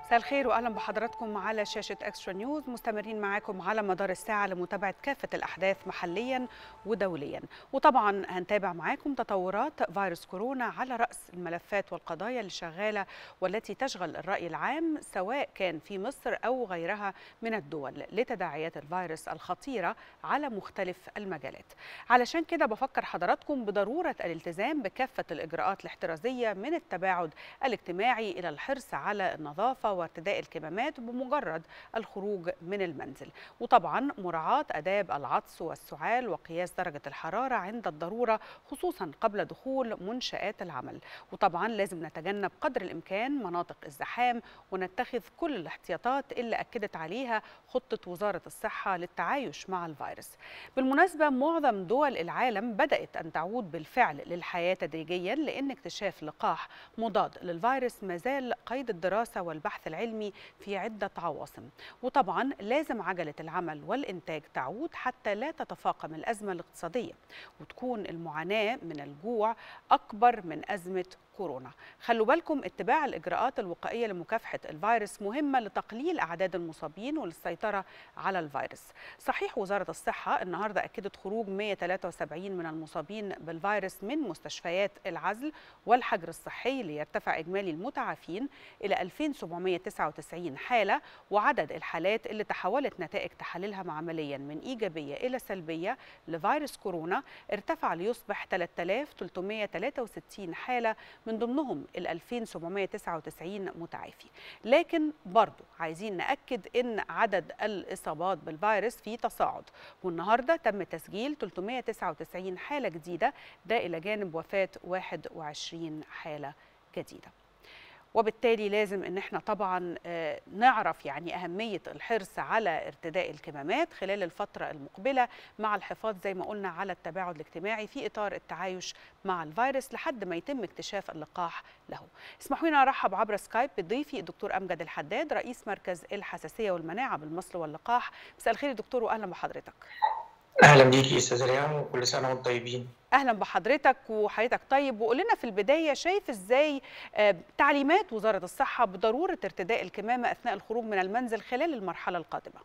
مساء الخير واهلا بحضراتكم على شاشه اكسترا نيوز مستمرين معاكم على مدار الساعه لمتابعه كافه الاحداث محليا ودوليا وطبعا هنتابع معاكم تطورات فيروس كورونا على راس الملفات والقضايا اللي شغاله والتي تشغل الراي العام سواء كان في مصر او غيرها من الدول لتداعيات الفيروس الخطيره على مختلف المجالات علشان كده بفكر حضراتكم بضروره الالتزام بكافه الاجراءات الاحترازيه من التباعد الاجتماعي الى الحرص على النظافه وارتداء الكمامات بمجرد الخروج من المنزل وطبعا مراعاة أداب العطس والسعال وقياس درجة الحرارة عند الضرورة خصوصا قبل دخول منشآت العمل وطبعا لازم نتجنب قدر الإمكان مناطق الزحام ونتخذ كل الاحتياطات اللي أكدت عليها خطة وزارة الصحة للتعايش مع الفيروس بالمناسبة معظم دول العالم بدأت أن تعود بالفعل للحياة تدريجيا لأن اكتشاف لقاح مضاد للفيروس مازال قيد الدراسة والبحث العلمي في عدة عواصم وطبعا لازم عجلة العمل والإنتاج تعود حتى لا تتفاقم الأزمة الاقتصادية وتكون المعاناة من الجوع أكبر من أزمة كورونا خلوا بالكم اتباع الإجراءات الوقائية لمكافحة الفيروس مهمة لتقليل أعداد المصابين وللسيطرة على الفيروس صحيح وزارة الصحة النهاردة أكدت خروج 173 من المصابين بالفيروس من مستشفيات العزل والحجر الصحي ليرتفع إجمالي المتعافين إلى 2799 حالة وعدد الحالات اللي تحولت نتائج تحاليلها معمليا من إيجابية إلى سلبية لفيروس كورونا ارتفع ليصبح 3363 حالة من ضمنهم ال 2799 متعافي لكن برضو عايزين نأكد أن عدد الإصابات بالفيروس في تصاعد والنهاردة تم تسجيل 399 حالة جديدة ده إلى جانب وفاة 21 حالة جديدة وبالتالي لازم ان احنا طبعا نعرف يعني اهميه الحرص على ارتداء الكمامات خلال الفتره المقبله مع الحفاظ زي ما قلنا على التباعد الاجتماعي في اطار التعايش مع الفيروس لحد ما يتم اكتشاف اللقاح له. اسمحوا لنا ارحب عبر سكايب بضيفي الدكتور امجد الحداد رئيس مركز الحساسيه والمناعه بالمصل واللقاح. مساء الخير يا دكتور واهلا بحضرتك. اهلا بيكي استاذ ريان وكل سنه وانتم طيبين اهلا بحضرتك وحضرتك طيب وقول لنا في البدايه شايف ازاي تعليمات وزاره الصحه بضروره ارتداء الكمامه اثناء الخروج من المنزل خلال المرحله القادمه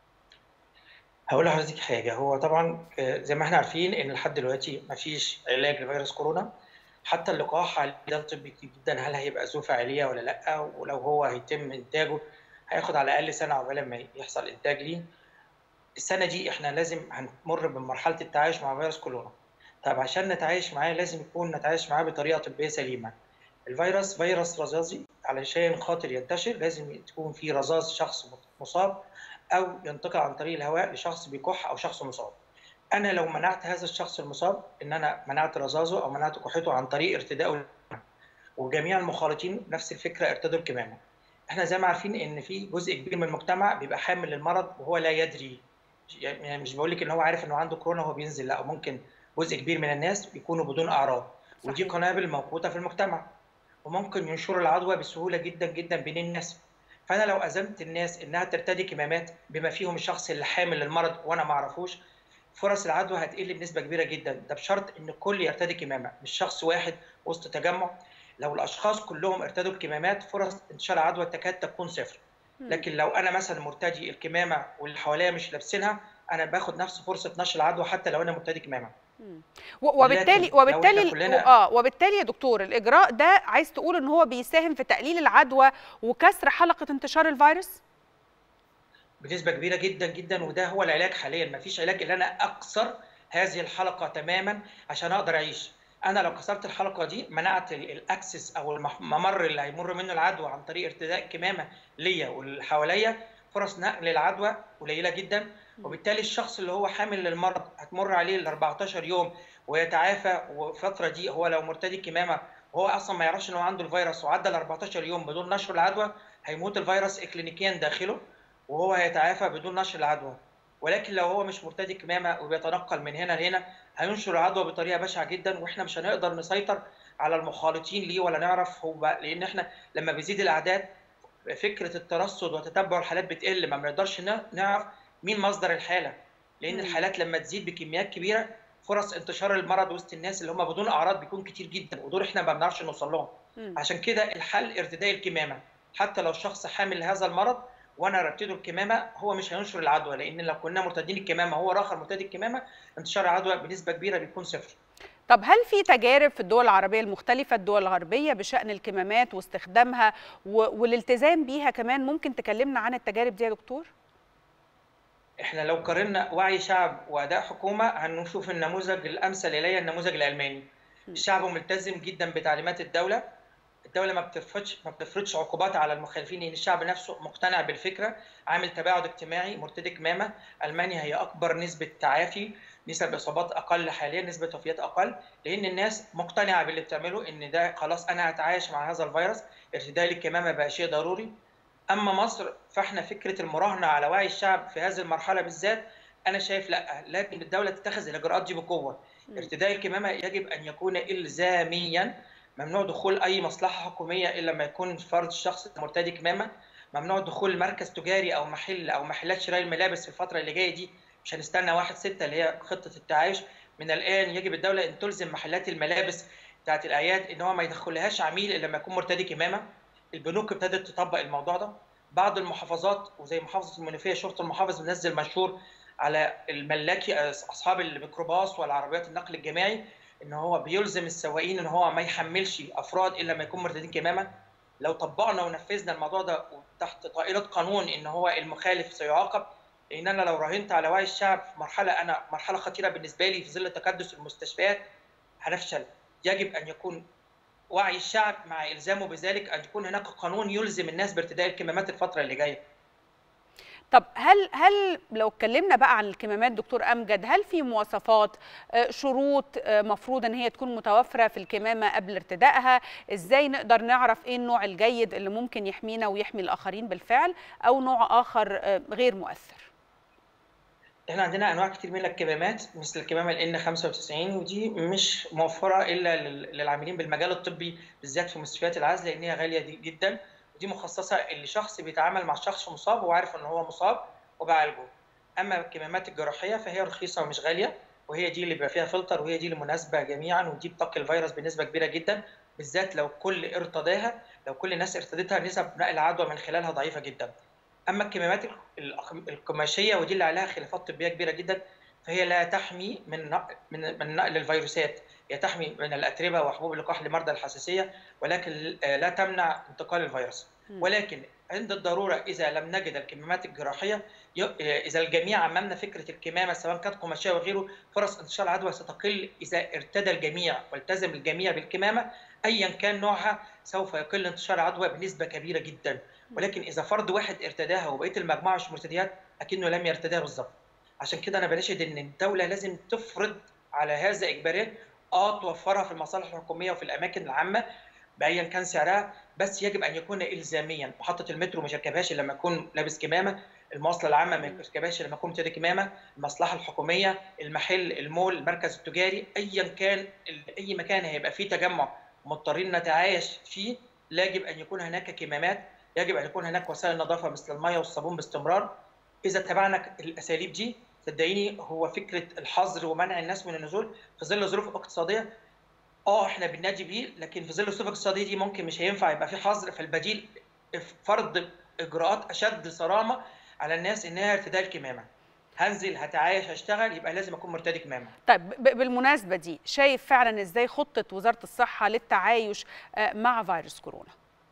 هقول لحضرتك حاجه هو طبعا زي ما احنا عارفين ان لحد دلوقتي ما فيش علاج لفيروس كورونا حتى اللقاح ده طبي كتير جدا هل هيبقى ذو فاعليه ولا لا ولو هو هيتم انتاجه هياخد على الاقل سنه عقبال ما يحصل انتاج ليه السنه دي احنا لازم هنمر بمرحله التعايش مع فيروس كورونا طب عشان نتعايش معاه لازم يكون نتعايش معاه بطريقه طبيه سليمه الفيروس فيروس رذاذي علشان خاطر ينتشر لازم تكون في رذاذ شخص مصاب او ينتقل عن طريق الهواء لشخص بيكح او شخص مصاب انا لو منعت هذا الشخص المصاب ان انا منعت رذاذه او منعت كحته عن طريق ارتدائه وجميع المخالطين نفس الفكره ارتدوا الكمامه احنا زي ما عارفين ان في جزء كبير من المجتمع بيبقى حامل للمرض وهو لا يدري يعني مش بقول لك ان هو عارف انه عنده كورونا وهو بينزل لا ممكن جزء كبير من الناس بيكونوا بدون اعراض ودي قنابل موجوده في المجتمع وممكن ينشروا العدوى بسهوله جدا جدا بين الناس فانا لو اذنت الناس انها ترتدي كمامات بما فيهم الشخص اللي حامل للمرض وانا ما اعرفوش فرص العدوى هتقل بنسبه كبيره جدا ده بشرط ان الكل يرتدي كمامه مش شخص واحد وسط تجمع لو الاشخاص كلهم ارتدوا الكمامات فرص انتشار العدوى تكاد تكون صفر لكن لو انا مثلا مرتدي الكمامه واللي حواليا مش لابسينها انا باخد نفس فرصه نشر العدوى حتى لو انا مرتدي كمامه وبالتالي وبالتالي كلنا... اه وبالتالي يا دكتور الاجراء ده عايز تقول ان هو بيساهم في تقليل العدوى وكسر حلقه انتشار الفيروس بنسبه كبيره جدا جدا وده هو العلاج حاليا ما فيش علاج الا انا اكسر هذه الحلقه تماما عشان اقدر اعيش انا لو كسرت الحلقه دي منعت الاكسس او الممر اللي هيمر منه العدوى عن طريق ارتداء كمامه ليا واللي حواليا فرص نقل العدوى قليله جدا وبالتالي الشخص اللي هو حامل للمرض هتمر عليه ال 14 يوم ويتعافى والفتره دي هو لو مرتدي كمامه وهو اصلا ما يعرفش ان هو عنده الفيروس وعدى ال 14 يوم بدون نشر العدوى هيموت الفيروس اكلينيكيا داخله وهو هيتعافى بدون نشر العدوى ولكن لو هو مش مرتدي كمامه وبيتنقل من هنا لهنا هينشر العدوى بطريقه بشعه جدا واحنا مش هنقدر نسيطر على المخالطين ليه ولا نعرف هو لان احنا لما بيزيد الاعداد فكره الترصد وتتبع الحالات بتقل ما بنقدرش نعرف مين مصدر الحاله لان الحالات لما تزيد بكميات كبيره فرص انتشار المرض وسط الناس اللي هم بدون اعراض بيكون كتير جدا ودول احنا ما بنعرفش نوصل لهم عشان كده الحل ارتداء الكمامه حتى لو شخص حامل هذا المرض وانا رتبته الكمامه هو مش هينشر العدوى لان لو كنا مرتدين الكمامه هو اخر مرتدي الكمامه انتشار العدوى بنسبه كبيره بيكون صفر طب هل في تجارب في الدول العربية المختلفة الدول الغربية بشأن الكمامات واستخدامها والالتزام بيها كمان ممكن تكلمنا عن التجارب دي يا دكتور؟ احنا لو قارنا وعي شعب واداء حكومه هنشوف النموذج الامثل الي النموذج الالماني الشعب ملتزم جدا بتعليمات الدوله الدوله ما بتفرضش ما بتفرضش عقوبات على المخالفين لان الشعب نفسه مقتنع بالفكره عامل تباعد اجتماعي مرتدي كمامه المانيا هي اكبر نسبه تعافي نسب اصابات اقل حاليا نسبه وفيات اقل لان الناس مقتنعه باللي بتعمله ان ده خلاص انا هتعايش مع هذا الفيروس ارتداء الكمامه بقى شيء ضروري اما مصر فاحنا فكره المراهنه على وعي الشعب في هذه المرحله بالذات انا شايف لا لكن الدوله تتخذ الاجراءات دي بقوه ارتداء الكمامه يجب ان يكون الزاميا ممنوع دخول اي مصلحه حكوميه الا لما يكون فرد الشخص مرتدي كمامه ممنوع دخول مركز تجاري او محل او محلات شراء الملابس في الفتره اللي جايه دي مش هنستنى واحد ستة اللي هي خطه التعايش من الان يجب الدوله ان تلزم محلات الملابس بتاعت الاعياد ان هو ما يدخلهاش عميل الا لما يكون مرتدي كمامه البنوك ابتدت تطبق الموضوع ده بعض المحافظات وزي محافظه المنوفيه شرطه المحافظ منزل منشور على الملاكي اصحاب الميكروباص والعربيات النقل الجماعي ان هو بيلزم السواقين ان هو ما يحملش افراد الا لما يكون مرتدين كمامه لو طبقنا ونفذنا الموضوع ده تحت طائله قانون ان هو المخالف سيعاقب لان انا لو راهنت على وعي الشعب في مرحله انا مرحله خطيره بالنسبه لي في ظل تكدس المستشفيات هنفشل يجب ان يكون وعي الشعب مع الزامه بذلك ان يكون هناك قانون يلزم الناس بارتداء الكمامات الفتره اللي جايه طب هل هل لو اتكلمنا بقى عن الكمامات دكتور امجد هل في مواصفات شروط مفروض ان هي تكون متوفره في الكمامه قبل ارتدائها ازاي نقدر نعرف ايه النوع الجيد اللي ممكن يحمينا ويحمي الاخرين بالفعل او نوع اخر غير مؤثر احنا عندنا انواع كتير من الكمامات مثل الكمامه ال N95 ودي مش موفره الا للعاملين بالمجال الطبي بالذات في مستشفيات العزل لان هي غاليه دي جدا ودي مخصصه اللي شخص بيتعامل مع شخص مصاب وعارف ان هو مصاب وبعالجه اما الكمامات الجراحيه فهي رخيصه ومش غاليه وهي دي اللي بيبقى فيها فلتر وهي دي اللي مناسبه جميعا ودي بتقي الفيروس بنسبه كبيره جدا بالذات لو كل ارتداها لو كل الناس ارتدتها نسب نقل العدوى من خلالها ضعيفه جدا اما الكمامات القماشيه ودي اللي عليها خلافات طبيه كبيره جدا فهي لا تحمي من من من نقل الفيروسات هي تحمي من الاتربه وحبوب اللقاح لمرضى الحساسيه ولكن لا تمنع انتقال الفيروس ولكن عند الضروره اذا لم نجد الكمامات الجراحيه اذا الجميع عممنا فكره الكمامه سواء كانت قماشيه وغيره فرص انتشار العدوى ستقل اذا ارتدى الجميع والتزم الجميع بالكمامه ايا كان نوعها سوف يقل انتشار العدوى بنسبه كبيره جدا ولكن اذا فرد واحد ارتداها وبقيه المجموعه مش مرتديات اكنه لم يرتديها بالظبط عشان كده انا بناشد ان الدوله لازم تفرض على هذا اجباريات اه توفرها في المصالح الحكوميه وفي الاماكن العامه بايا كان سعرها بس يجب ان يكون الزاميا محطه المترو مش يركبهاش لما يكون لابس كمامه المواصله العامه ما يركبهاش لما يكون مرتدي كمامه المصلحه الحكوميه المحل المول المركز التجاري ايا كان اي مكان هيبقى فيه تجمع مضطرين نتعايش فيه يجب ان يكون هناك كمامات يجب ان يكون هناك وسائل نظافه مثل الميه والصابون باستمرار اذا اتبعنا الاساليب دي صدقيني هو فكره الحظر ومنع الناس من النزول في ظل ظروف اقتصاديه اه احنا بننادي بيه لكن في ظل الظروف الاقتصاديه دي ممكن مش هينفع يبقى في حظر فالبديل فرض اجراءات اشد صرامه على الناس انها ارتداء الكمامه هنزل هتعايش هشتغل يبقى لازم اكون مرتدي كمامه طيب بالمناسبه دي شايف فعلا ازاي خطه وزاره الصحه للتعايش مع فيروس كورونا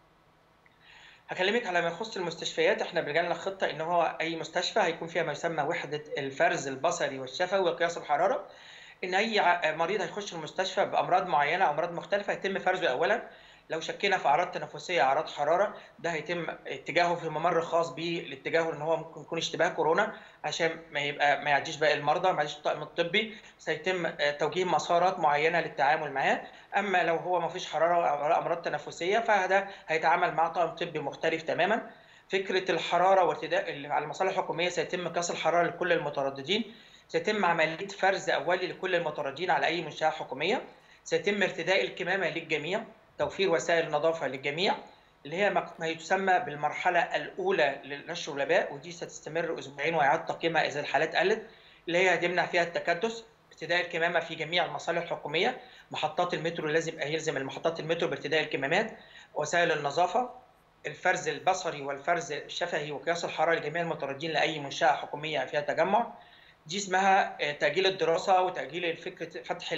هكلمك على ما يخص المستشفيات احنا بلجنا خطه ان هو اي مستشفى هيكون فيها ما يسمى وحده الفرز البصري والشفوي وقياس الحراره ان اي مريض هيخش المستشفى بامراض معينه او امراض مختلفه يتم فرزه اولا لو شكينا في اعراض تنفسيه اعراض حراره ده هيتم اتجاهه في ممر خاص بيه لاتجاهه ان هو ممكن يكون اشتباه كورونا عشان ما يبقى ما يعديش باقي المرضى ما يعديش الطاقم الطبي سيتم توجيه مسارات معينه للتعامل معاه اما لو هو ما فيش حراره او امراض تنفسيه فده هيتعامل مع طاقم طبي مختلف تماما فكره الحراره وارتداء اللي على المصالح الحكوميه سيتم قياس الحراره لكل المترددين سيتم عمليه فرز اولي لكل المترددين على اي منشاه حكوميه سيتم ارتداء الكمامه للجميع توفير وسائل النظافه للجميع اللي هي ما يسمى بالمرحله الاولى لنشر الوباء ودي ستستمر اسبوعين ويعاد تقييمها اذا الحالات قلت اللي هي هتمنع فيها التكدس ارتداء الكمامه في جميع المصالح الحكوميه محطات المترو لازم يلزم المحطات المترو بارتداء الكمامات وسائل النظافه الفرز البصري والفرز الشفهي وقياس الحراره لجميع المترددين لاي منشاه حكوميه فيها تجمع دي اسمها تاجيل الدراسه وتاجيل فكره فتح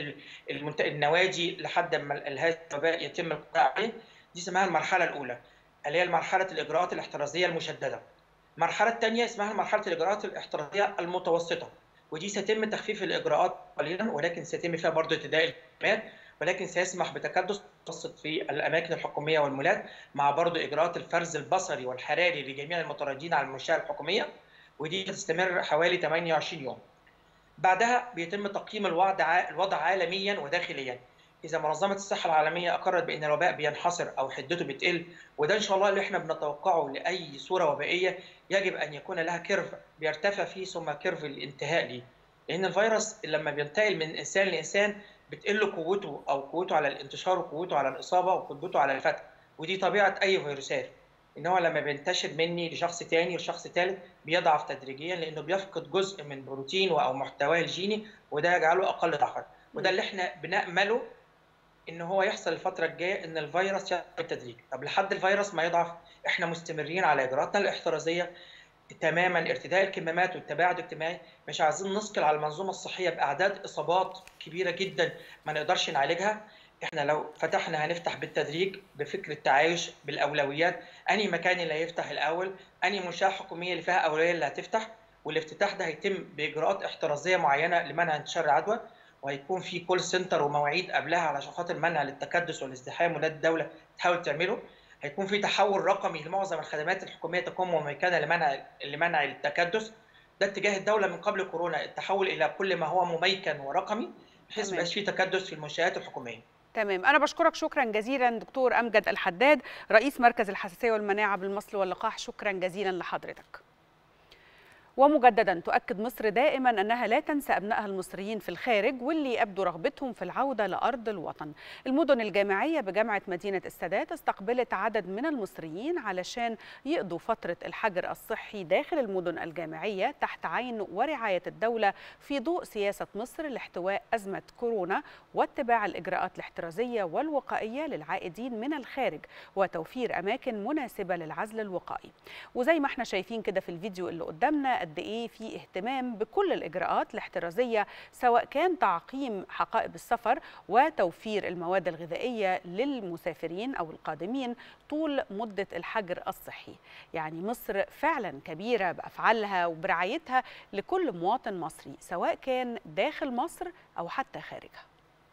النوادي لحد ما هذا الوباء يتم القضاء عليه دي اسمها المرحله الاولى اللي هي مرحله الاجراءات الاحترازيه المشدده المرحله الثانيه اسمها مرحله الاجراءات الاحترازيه المتوسطه ودي سيتم تخفيف الاجراءات قليلا ولكن سيتم فيها برضه ارتداء الكمامات ولكن سيسمح بتكدس متوسط في الاماكن الحكوميه والمولات مع برضه اجراءات الفرز البصري والحراري لجميع المترددين على المنشاه الحكوميه ودي تستمر حوالي 28 يوم. بعدها بيتم تقييم الوضع الوضع عالميا وداخليا. اذا منظمه الصحه العالميه اقرت بان الوباء بينحصر او حدته بتقل وده ان شاء الله اللي احنا بنتوقعه لاي صوره وبائيه يجب ان يكون لها كيرف بيرتفع فيه ثم كيرف الانتهاء ليه. لان الفيروس لما بينتقل من انسان لانسان بتقل قوته او قوته على الانتشار وقوته على الاصابه وقدرته على الفتح ودي طبيعه اي فيروسات ان هو لما بينتشر مني لشخص تاني لشخص ثالث بيضعف تدريجيا لانه بيفقد جزء من بروتينه او محتواه الجيني وده يجعله اقل ضعفا وده اللي احنا بنامله ان هو يحصل الفتره الجايه ان الفيروس يضعف بالتدريج طب لحد الفيروس ما يضعف احنا مستمرين على اجراءاتنا الاحترازيه تماما ارتداء الكمامات والتباعد الاجتماعي مش عايزين نثقل على المنظومه الصحيه باعداد اصابات كبيره جدا ما نقدرش نعالجها احنا لو فتحنا هنفتح بالتدريج بفكر التعايش بالاولويات انهي مكان اللي هيفتح الاول انهي منشاه حكوميه اللي فيها اولويه اللي هتفتح والافتتاح ده هيتم باجراءات احترازيه معينه لمنع انتشار العدوى وهيكون في كول سنتر ومواعيد قبلها علشان خاطر منع للتكدس والازدحام وده الدوله تحاول تعمله هيكون في تحول رقمي لمعظم الخدمات الحكوميه تقوم مميكنه لمنع لمنع التكدس ده اتجاه الدوله من قبل كورونا التحول الى كل ما هو مميكن ورقمي بحيث ما يبقاش في تكدس في المنشات الحكوميه تمام أنا بشكرك شكرا جزيلا دكتور أمجد الحداد رئيس مركز الحساسية والمناعة بالمصل واللقاح شكرا جزيلا لحضرتك ومجددا تؤكد مصر دائما انها لا تنسى ابنائها المصريين في الخارج واللي ابدوا رغبتهم في العوده لارض الوطن. المدن الجامعيه بجامعه مدينه السادات استقبلت عدد من المصريين علشان يقضوا فتره الحجر الصحي داخل المدن الجامعيه تحت عين ورعايه الدوله في ضوء سياسه مصر لاحتواء ازمه كورونا واتباع الاجراءات الاحترازيه والوقائيه للعائدين من الخارج وتوفير اماكن مناسبه للعزل الوقائي. وزي ما احنا شايفين كده في الفيديو اللي قدامنا قد ايه في اهتمام بكل الاجراءات الاحترازيه سواء كان تعقيم حقائب السفر وتوفير المواد الغذائيه للمسافرين او القادمين طول مده الحجر الصحي يعني مصر فعلا كبيره بافعالها وبرعايتها لكل مواطن مصري سواء كان داخل مصر او حتى خارجها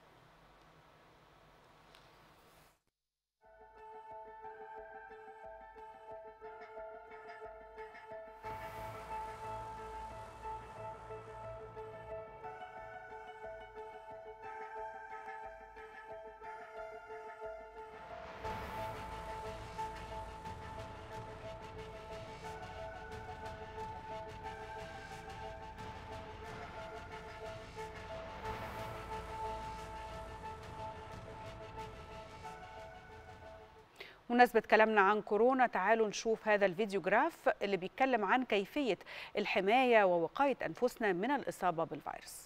بمناسبة كلامنا عن كورونا تعالوا نشوف هذا الفيديو جراف اللي بيتكلم عن كيفية الحماية ووقاية أنفسنا من الإصابة بالفيروس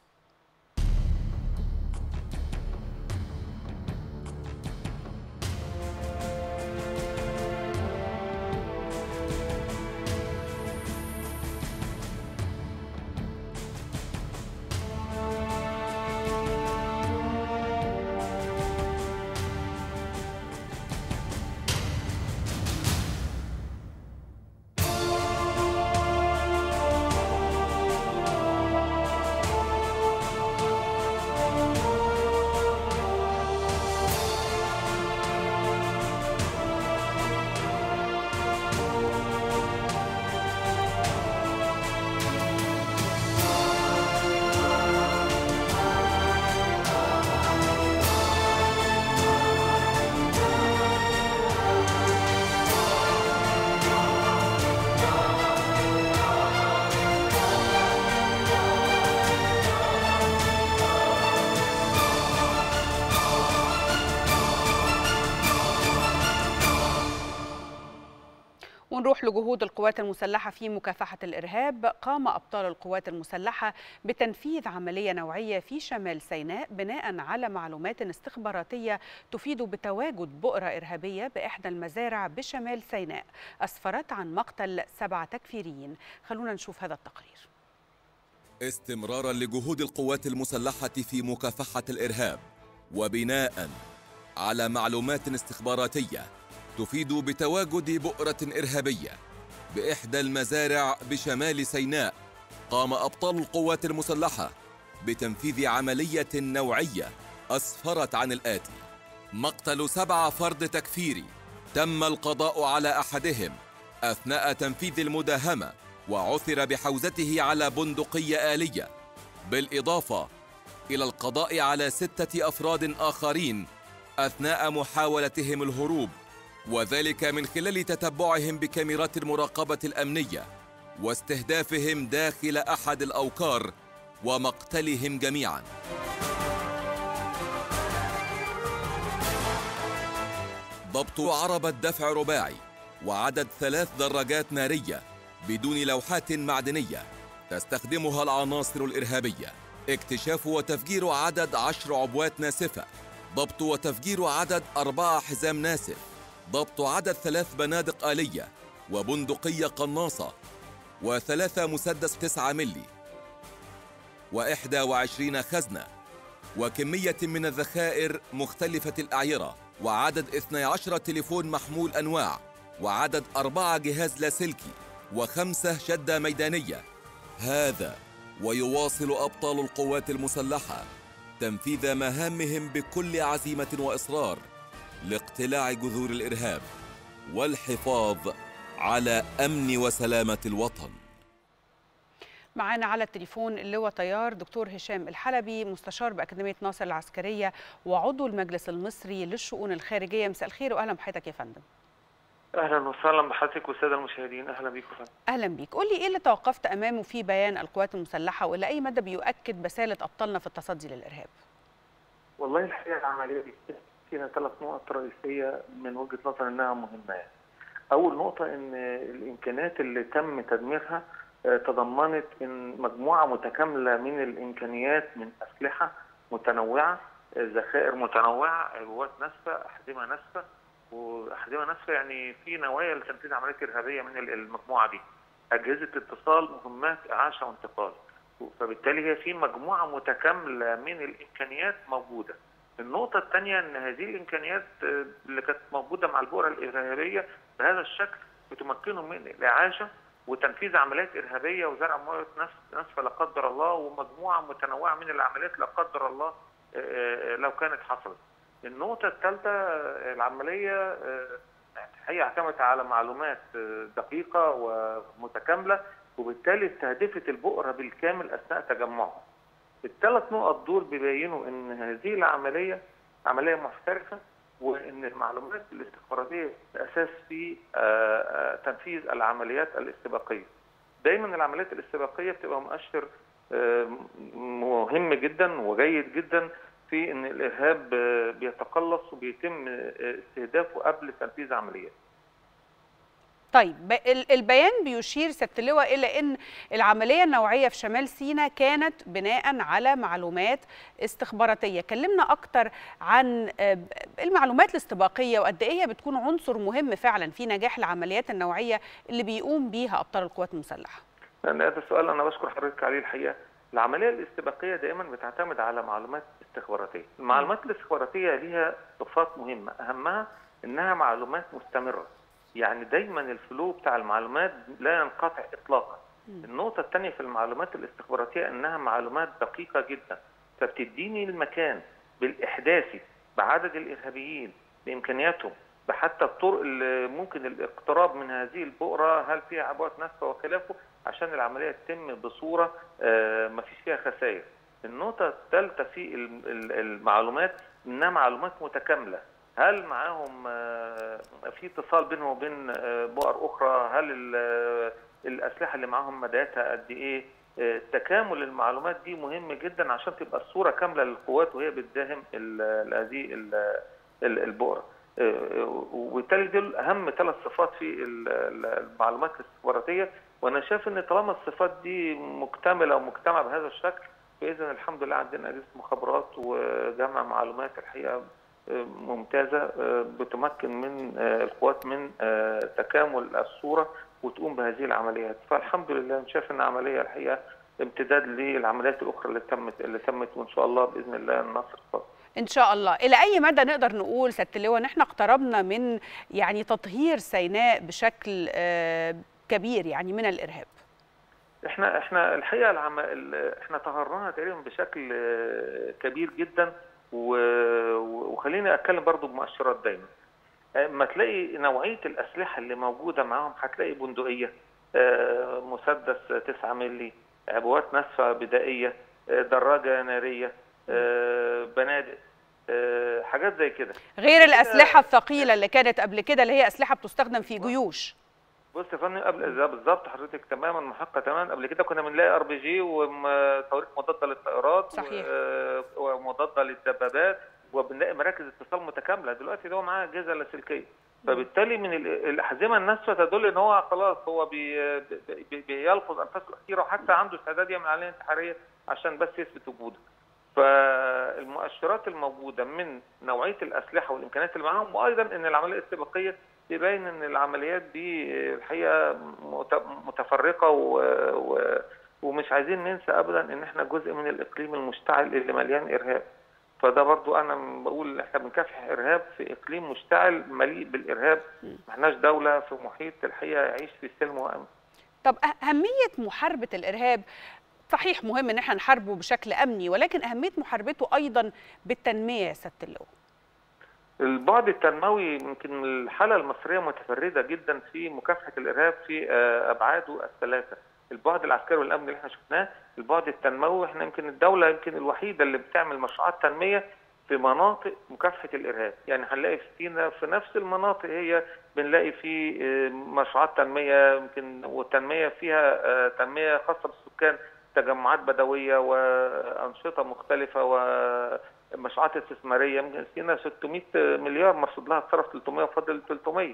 ونروح لجهود القوات المسلحة في مكافحة الإرهاب قام أبطال القوات المسلحة بتنفيذ عملية نوعية في شمال سيناء بناء على معلومات استخباراتية تفيد بتواجد بؤرة إرهابية بإحدى المزارع بشمال سيناء أسفرت عن مقتل سبعة تكفيريين خلونا نشوف هذا التقرير استمرارا لجهود القوات المسلحة في مكافحة الإرهاب وبناء على معلومات استخباراتية تفيد بتواجد بؤرة إرهابية بإحدى المزارع بشمال سيناء قام أبطال القوات المسلحة بتنفيذ عملية نوعية أسفرت عن الآتي مقتل سبع فرد تكفيري تم القضاء على أحدهم أثناء تنفيذ المداهمة وعثر بحوزته على بندقية آلية بالإضافة إلى القضاء على ستة أفراد آخرين أثناء محاولتهم الهروب وذلك من خلال تتبعهم بكاميرات المراقبة الأمنية واستهدافهم داخل أحد الأوكار ومقتلهم جميعاً ضبط عربة دفع رباعي وعدد ثلاث دراجات نارية بدون لوحات معدنية تستخدمها العناصر الإرهابية اكتشاف وتفجير عدد عشر عبوات ناسفة ضبط وتفجير عدد أربعة حزام ناسف ضبط عدد ثلاث بنادق آلية وبندقية قناصة وثلاثة مسدس تسعة ملي وإحدى وعشرين خزنة وكمية من الذخائر مختلفة الأعيرة وعدد 12 تليفون محمول أنواع وعدد أربعة جهاز لاسلكي وخمسة شدة ميدانية هذا ويواصل أبطال القوات المسلحة تنفيذ مهامهم بكل عزيمة وإصرار لاقتلاع جذور الإرهاب والحفاظ على أمن وسلامة الوطن معانا على التليفون اللواء طيار دكتور هشام الحلبي مستشار بأكاديمية ناصر العسكرية وعضو المجلس المصري للشؤون الخارجية مساء الخير وأهلا بحضرتك يا فندم اهلا وسهلا بحضرتك والساده المشاهدين اهلا بيكم فندم أهلا بيك قول لي إيه اللي توقفت أمامه في بيان القوات المسلحة وإلى أي مدى بيؤكد بسالة أبطالنا في التصدي للإرهاب والله الحقيقه العمليه دي فينا ثلاث نقط رئيسيه من وجهه نظر انها مهمه يعني. اول نقطه ان الامكانيات اللي تم تدميرها تضمنت ان مجموعه متكامله من الامكانيات من اسلحه متنوعه ذخائر متنوعه عبوات ناسفه احزمه ناسفه واحزمه ناسفه يعني في نوايا لتنفيذ عمليات ارهابيه من المجموعه دي اجهزه اتصال مهمات اعاشه وانتقال فبالتالي هي في مجموعه متكامله من الامكانيات موجوده النقطة الثانية أن هذه الإمكانيات اللي كانت موجودة مع البؤرة الإرهابية بهذا الشكل بتمكنهم من الإعاشة وتنفيذ عمليات إرهابية وزرع مواد ناسفة لا قدر الله ومجموعة متنوعة من العمليات لا قدر الله لو كانت حصلت. النقطة الثالثة العملية هي اعتمدت على معلومات دقيقة ومتكاملة وبالتالي استهدفت البؤرة بالكامل أثناء تجمعها. الثلاث نقط دول بيبينوا ان هذه العمليه عمليه محترفه وان المعلومات الاستخباراتيه اساس في تنفيذ العمليات الاستباقيه. دايما العمليات الاستباقيه بتبقى مؤشر مهم جدا وجيد جدا في ان الارهاب بيتقلص وبيتم استهدافه قبل تنفيذ عمليات. طيب البيان بيشير سياده اللواء الى ان العمليه النوعيه في شمال سيناء كانت بناء على معلومات استخباراتيه كلمنا اكتر عن المعلومات الاستباقيه وقد ايه هي بتكون عنصر مهم فعلا في نجاح العمليات النوعيه اللي بيقوم بيها ابطال القوات المسلحه هذا السؤال انا بشكر حضرتك عليه الحقيقه العمليه الاستباقيه دائما بتعتمد على معلومات استخباراتيه المعلومات الاستخباراتيه ليها صفات مهمه اهمها انها معلومات مستمره يعني دايما الفلو بتاع المعلومات لا ينقطع اطلاقا النقطه الثانيه في المعلومات الاستخباراتيه انها معلومات دقيقه جدا فبتديني المكان بالاحداثي بعدد الارهابيين بامكانياتهم بحتى الطرق اللي ممكن الاقتراب من هذه البؤره هل فيها عبوات ناسفه وخلافه عشان العمليه تتم بصوره ما فيش فيها خسائر النقطه الثالثه في المعلومات انها معلومات متكامله هل معاهم في اتصال بينهم وبين بؤر اخرى هل الاسلحه اللي معاهم مداياتها قد ايه تكامل المعلومات دي مهم جدا عشان تبقى الصوره كامله للقوات وهي بتداهم هذه البؤره وبالتالي دول اهم ثلاث صفات في المعلومات الاستخباراتيه وانا شايف ان طالما الصفات دي مكتمله ومجتمعه بهذا الشكل فاذا الحمد لله عندنا اجهزه مخابرات وجمع معلومات الحقيقه ممتازه بتمكن من القوات من تكامل الصوره وتقوم بهذه العمليات فالحمد لله شايف ان عمليه الحقيقه امتداد للعمليات الاخرى اللي تمت اللي تمت وان شاء الله باذن الله النصر صار. ان شاء الله الى اي مدى نقدر نقول سياده اللواء ان احنا اقتربنا من يعني تطهير سيناء بشكل كبير يعني من الارهاب احنا احنا الحقيقه العم... احنا طهرناها تقريبا بشكل كبير جدا و... وخليني اتكلم برضو بمؤشرات دايما ما تلاقي نوعيه الاسلحه اللي موجوده معاهم هتلاقي بندقيه مسدس 9 مللي عبوات ناسفه بدائيه دراجه ناريه بنادق حاجات زي كده غير الاسلحه الثقيله اللي كانت قبل كده اللي هي اسلحه بتستخدم في جيوش بص يا فندم قبل بالظبط حضرتك تماما محقه تماما قبل كده كنا بنلاقي ار بي جي وصواريخ مضاده للطائرات صحيح ومضاده للدبابات وبنلاقي مراكز اتصال متكامله دلوقتي ده هو معاه اجهزه لاسلكيه فبالتالي من الاحزمه الناسفه تدل ان هو خلاص هو بي بي بيلفظ انفاسه الاخيره وحتى عنده استعداد يعمل عمليه انتحاريه عشان بس يثبت وجوده فالمؤشرات الموجوده من نوعيه الاسلحه والامكانيات اللي معاهم وايضا ان العمليه الاستباقيه يبين ان العمليات دي الحقيقه متفرقه و... و... ومش عايزين ننسى ابدا ان احنا جزء من الاقليم المشتعل اللي مليان ارهاب فده برضو انا بقول احنا بنكافح ارهاب في اقليم مشتعل مليء بالارهاب ما احناش دوله في محيط الحقيقه يعيش في سلم وامن طب اهميه محاربه الارهاب صحيح مهم ان احنا نحاربه بشكل امني ولكن اهميه محاربته ايضا بالتنميه يا سياده اللواء البعد التنموي يمكن الحالة المصرية متفردة جدا في مكافحة الإرهاب في أبعاده الثلاثة البعد العسكري والأمن اللي احنا شفناه البعد التنموي احنا يمكن الدولة يمكن الوحيدة اللي بتعمل مشروعات تنمية في مناطق مكافحة الإرهاب يعني هنلاقي فينا في نفس المناطق هي بنلاقي في مشروعات تنمية يمكن والتنمية فيها تنمية خاصة بالسكان تجمعات بدوية وأنشطة مختلفة و مشروعات استثماريه يمكن فينا 600 مليار مرصود لها اتصرف 300 وفضل 300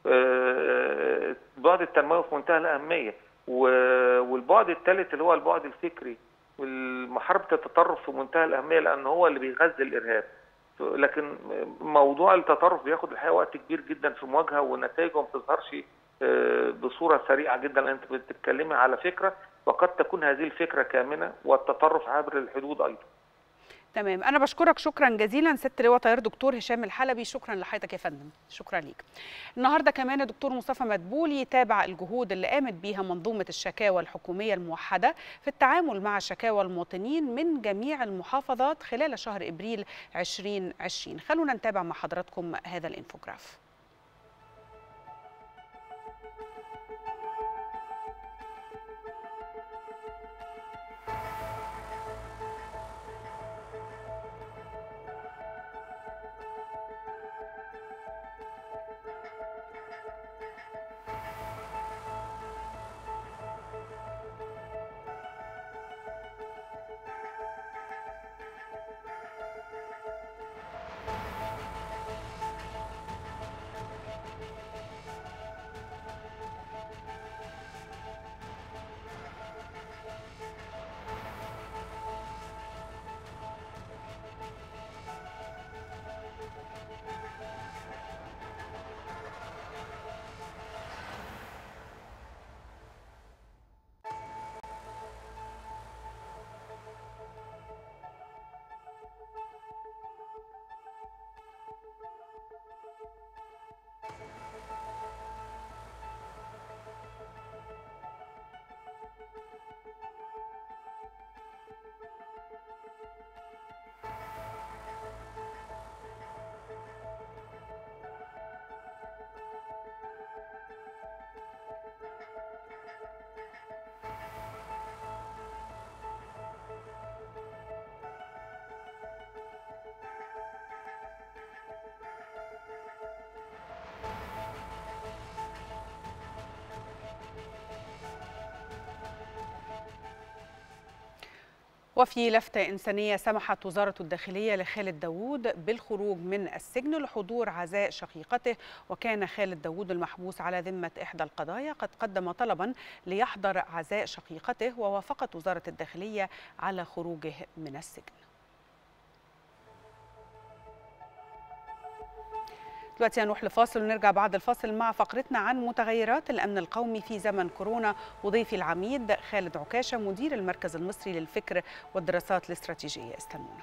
البعد التنموي في منتهى الاهميه والبعد الثالث اللي هو البعد الفكري محاربه التطرف في منتهى الاهميه لان هو اللي بيغذي الارهاب لكن موضوع التطرف بياخد الحقيقه وقت كبير جدا في المواجهه ونتائجه ما بتظهرش بصوره سريعه جدا لان انت بتتكلمي على فكره وقد تكون هذه الفكره كامنه والتطرف عبر الحدود ايضا تمام انا بشكرك شكرا جزيلا ست لواء طيار دكتور هشام الحلبي شكرا لحضرتك يا فندم شكرا ليك النهارده كمان الدكتور مصطفى مدبولي تابع الجهود اللي قامت بيها منظومه الشكاوى الحكوميه الموحده في التعامل مع شكاوى المواطنين من جميع المحافظات خلال شهر ابريل 2020 خلونا نتابع مع حضراتكم هذا الانفوجراف وفي لفتة إنسانية سمحت وزارة الداخلية لخالد داوود بالخروج من السجن لحضور عزاء شقيقته وكان خالد داوود المحبوس على ذمة إحدى القضايا قد قدم طلبا ليحضر عزاء شقيقته ووافقت وزارة الداخلية على خروجه من السجن دلوقتي هنروح لفاصل ونرجع بعد الفاصل مع فقرتنا عن متغيرات الامن القومي في زمن كورونا وضيفي العميد خالد عكاشه مدير المركز المصري للفكر والدراسات الاستراتيجيه استنونا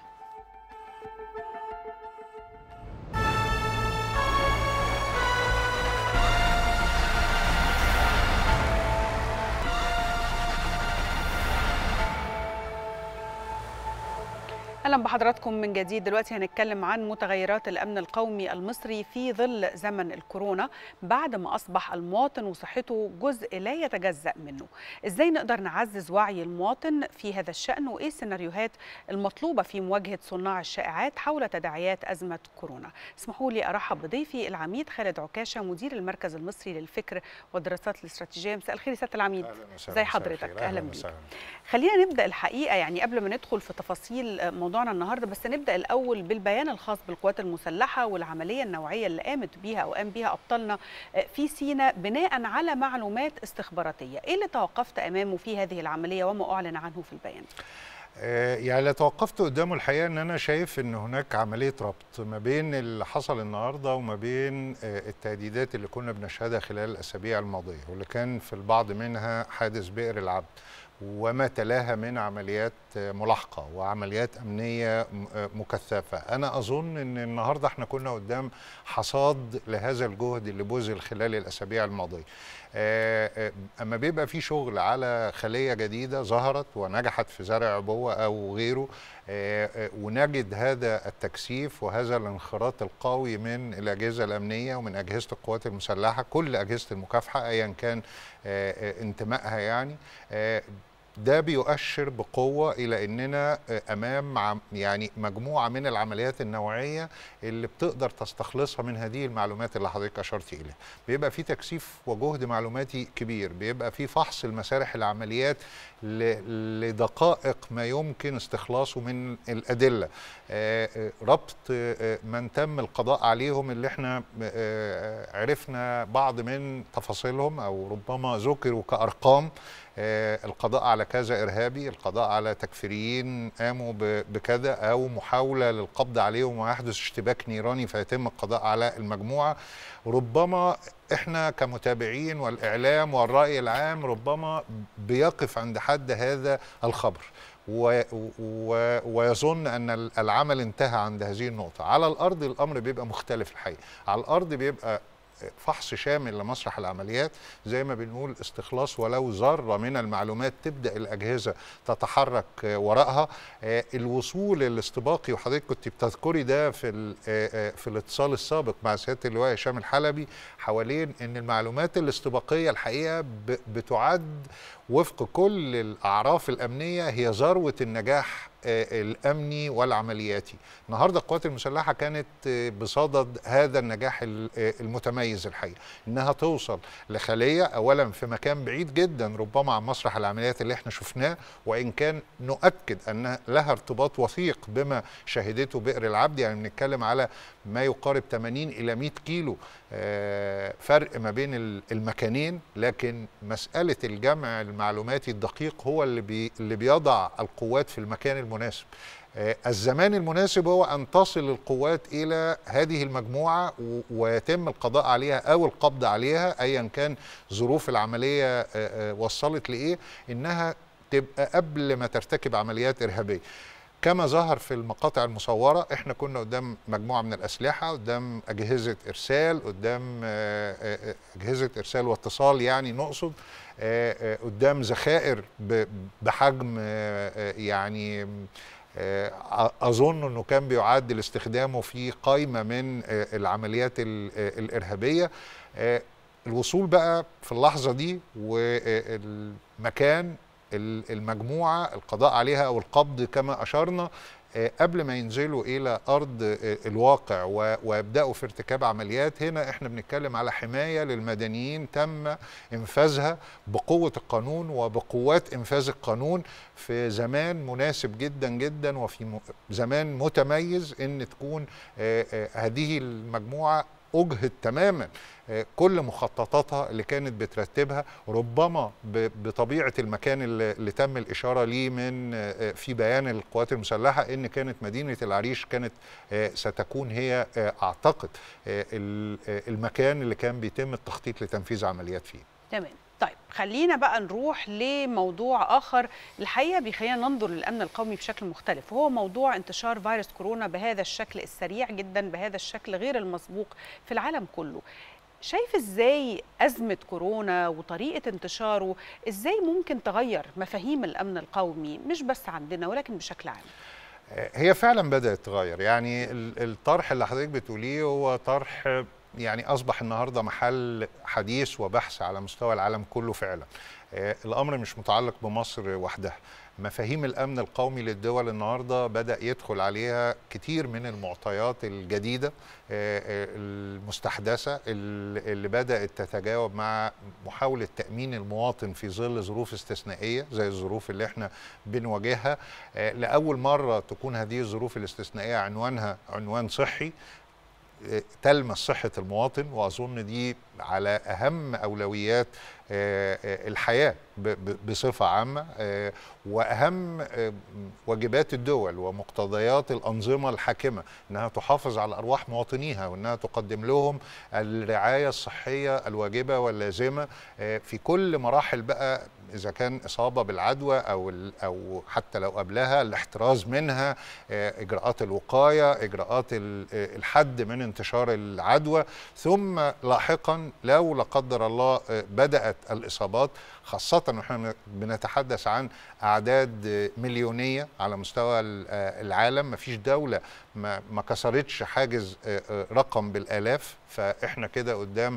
اهلا بحضراتكم من جديد دلوقتي هنتكلم عن متغيرات الامن القومي المصري في ظل زمن الكورونا بعد ما اصبح المواطن وصحته جزء لا يتجزا منه ازاي نقدر نعزز وعي المواطن في هذا الشان وايه السيناريوهات المطلوبه في مواجهه صناع الشائعات حول تداعيات ازمه كورونا اسمحوا لي ارحب بضيفي العميد خالد عكاشه مدير المركز المصري للفكر والدراسات الاستراتيجيه مساء الخير سياده العميد زي حضرتك اهلا بيك خلينا نبدا الحقيقه يعني قبل ما ندخل في تفاصيل موضوعنا النهارده بس نبدا الاول بالبيان الخاص بالقوات المسلحه والعمليه النوعيه اللي قامت بيها او قام بيها ابطالنا في سيناء بناء على معلومات استخباراتيه، ايه اللي توقفت امامه في هذه العمليه وما اعلن عنه في البيان؟ يعني اللي توقفت قدامه الحقيقه ان انا شايف ان هناك عمليه ربط ما بين اللي حصل النهارده وما بين التهديدات اللي كنا بنشهدها خلال الاسابيع الماضيه واللي كان في البعض منها حادث بئر العبد وما تلاها من عمليات ملاحقه وعمليات امنيه مكثفه انا اظن ان النهارده احنا كنا قدام حصاد لهذا الجهد اللي بذل خلال الاسابيع الماضيه اما بيبقى في شغل على خليه جديده ظهرت ونجحت في زرع عبوه او غيره ونجد هذا التكثيف وهذا الانخراط القوي من الاجهزه الامنيه ومن اجهزه القوات المسلحه كل اجهزه المكافحه ايا كان انتمائها يعني ده بيؤشر بقوة إلى أننا أمام يعني مجموعة من العمليات النوعية اللي بتقدر تستخلصها من هذه المعلومات اللي حضرتك أشرت إليها بيبقى في تكثيف وجهد معلوماتي كبير بيبقى في فحص المسارح العمليات لدقائق ما يمكن استخلاصه من الأدلة ربط من تم القضاء عليهم اللي احنا عرفنا بعض من تفاصيلهم أو ربما ذكروا كأرقام القضاء على كذا ارهابي القضاء على تكفيريين قاموا بكذا او محاوله للقبض عليهم ويحدث اشتباك نيراني فيتم القضاء على المجموعه ربما احنا كمتابعين والاعلام والراي العام ربما بيقف عند حد هذا الخبر و و ويظن ان العمل انتهى عند هذه النقطه على الارض الامر بيبقى مختلف الحقيقه على الارض بيبقى فحص شامل لمسرح العمليات زي ما بنقول استخلاص ولو ذره من المعلومات تبدا الاجهزه تتحرك وراءها الوصول الاستباقي وحضرتك كنت بتذكري ده في في الاتصال السابق مع سياده اللواء هشام الحلبي حوالين ان المعلومات الاستباقيه الحقيقه بتعد وفق كل الاعراف الامنيه هي ذروه النجاح الامني والعملياتي النهارده القوات المسلحه كانت بصدد هذا النجاح المتميز الحقيقه انها توصل لخليه اولا في مكان بعيد جدا ربما عن مسرح العمليات اللي احنا شفناه وان كان نؤكد ان لها ارتباط وثيق بما شهدته بئر العبد يعني بنتكلم على ما يقارب 80 الى 100 كيلو فرق ما بين المكانين لكن مساله الجمع المعلوماتي الدقيق هو اللي بي اللي بيضع القوات في المكان المناسب الزمان المناسب هو ان تصل القوات الى هذه المجموعه ويتم القضاء عليها او القبض عليها ايا كان ظروف العمليه وصلت لايه انها تبقى قبل ما ترتكب عمليات ارهابيه كما ظهر في المقاطع المصورة احنا كنا قدام مجموعة من الأسلحة قدام أجهزة إرسال قدام أجهزة إرسال واتصال يعني نقصد قدام ذخائر بحجم يعني اظن انه كان بيعد لاستخدامه في قائمه من العمليات الارهابيه الوصول بقى في اللحظه دي والمكان المجموعه القضاء عليها او القبض كما اشرنا آه، قبل ما ينزلوا الى ارض آه، الواقع و- ويبداوا في ارتكاب عمليات هنا احنا بنتكلم على حمايه للمدنيين تم انفاذها بقوه القانون وبقوات انفاذ القانون في زمان مناسب جدا جدا وفي م- زمان متميز ان تكون آه، آه، هذه المجموعه اجهد تماما آه، كل مخططاتها اللي كانت بترتبها ربما ب- بطبيعه المكان اللي اللي تم الاشاره ليه من آه، في بيان القوات المسلحه ان كانت مدينه العريش كانت آه، ستكون هي آه، اعتقد آه، ال- آه، المكان اللي كان بيتم التخطيط لتنفيذ عمليات فيه تمام طيب خلينا بقى نروح لموضوع آخر الحقيقة بيخلينا ننظر للأمن القومي بشكل مختلف وهو موضوع انتشار فيروس كورونا بهذا الشكل السريع جدا بهذا الشكل غير المسبوق في العالم كله شايف ازاي أزمة كورونا وطريقة انتشاره ازاي ممكن تغير مفاهيم الأمن القومي مش بس عندنا ولكن بشكل عام هي فعلا بدأت تغير يعني ال- الطرح اللي حضرتك بتقوليه هو طرح يعني أصبح النهاردة محل حديث وبحث على مستوى العالم كله فعلا آه، الأمر مش متعلق بمصر وحدها مفاهيم الأمن القومي للدول النهاردة بدأ يدخل عليها كتير من المعطيات الجديدة آه، آه، المستحدثة ال- اللي بدأت تتجاوب مع محاولة تأمين المواطن في ظل ظروف استثنائية زي الظروف اللي احنا بنواجهها آه، لأول مرة تكون هذه الظروف الاستثنائية عنوانها عنوان صحي آه، تلمس صحة المواطن وأظن دي على أهم أولويات آه، آه، الحياة ب- ب- بصفة عامة آه، وأهم آه، واجبات الدول ومقتضيات الأنظمة الحاكمة أنها تحافظ على أرواح مواطنيها وأنها تقدم لهم الرعاية الصحية الواجبة واللازمة آه، في كل مراحل بقى إذا كان إصابة بالعدوى أو ال- أو حتى لو قبلها الاحتراز منها آه، إجراءات الوقاية إجراءات ال- آه، الحد من انتشار العدوى ثم لاحقا لو لا قدر الله آه، بدأت الإصابات خاصة ونحن بنتحدث عن أعداد آه، مليونية على مستوى ال- آه، العالم مفيش دولة ما ما كسرتش حاجز آه، آه، رقم بالآلاف فإحنا كده قدام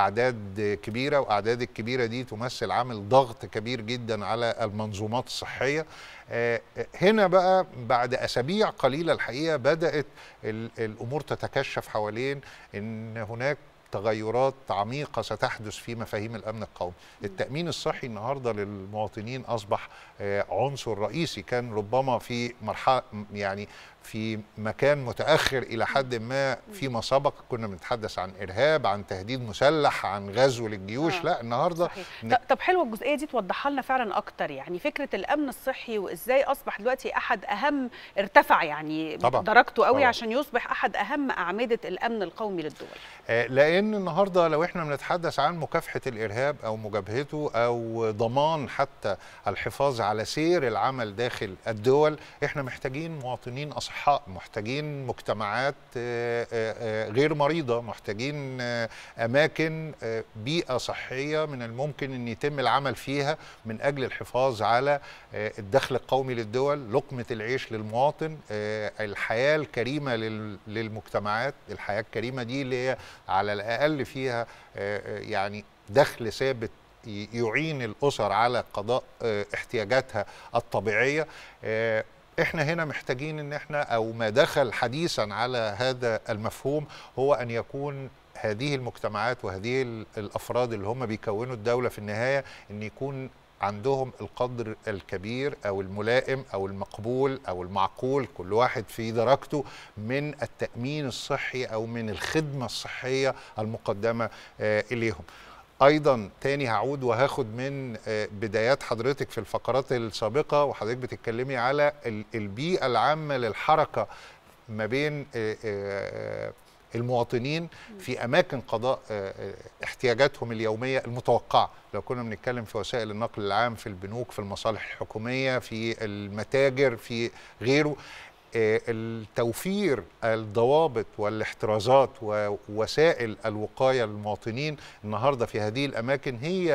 أعداد كبيرة وأعداد الكبيرة دي تمثل عامل ضغط كبير جدا على المنظومات الصحية آه، هنا بقى بعد أسابيع قليلة الحقيقة بدأت ال- الأمور تتكشف حوالين أن هناك تغيرات عميقة ستحدث في مفاهيم الأمن القومي التأمين الصحي النهاردة للمواطنين أصبح آه، عنصر رئيسي كان ربما في مرحلة يعني في مكان متأخر إلى حد ما فيما سبق كنا بنتحدث عن إرهاب عن تهديد مسلح عن غزو للجيوش آه. لا النهاردة صحيح. ن- ط- طب حلوه الجزئيه دي توضحها لنا فعلا اكتر يعني فكره الامن الصحي وازاي اصبح دلوقتي احد اهم ارتفع يعني طبعا. درجته قوي طبعا. عشان يصبح احد اهم اعمده الامن القومي للدول آه، لان النهارده لو احنا بنتحدث عن مكافحه الارهاب او مجابهته او ضمان حتى الحفاظ على سير العمل داخل الدول احنا محتاجين مواطنين اصحاء محتاجين مجتمعات آه، آه، آه، غير مريضه محتاجين آه، اماكن آه، بيئه صحيه من الممكن ان يتم العمل فيها من اجل الحفاظ على آه، الدخل القومي للدول لقمه العيش للمواطن آه، الحياه الكريمه لل- للمجتمعات الحياه الكريمه دي اللي هي على الاقل فيها آه، آه، يعني دخل ثابت ي- يعين الاسر على قضاء آه، احتياجاتها الطبيعيه آه، احنا هنا محتاجين ان احنا او ما دخل حديثا على هذا المفهوم هو ان يكون هذه المجتمعات وهذه ال- الافراد اللي هم بيكونوا الدوله في النهايه ان يكون عندهم القدر الكبير او الملائم او المقبول او المعقول كل واحد في درجته من التامين الصحي او من الخدمه الصحيه المقدمه آه، اليهم ايضا تاني هعود وهاخد من آه، بدايات حضرتك في الفقرات السابقه وحضرتك بتتكلمي على ال- البيئه العامه للحركه ما بين آه، آه، المواطنين في اماكن قضاء آه، آه، احتياجاتهم اليوميه المتوقعه لو كنا بنتكلم في وسائل النقل العام في البنوك في المصالح الحكوميه في المتاجر في غيره آه، التوفير الضوابط والاحترازات ووسائل الوقايه للمواطنين النهارده في هذه الاماكن هي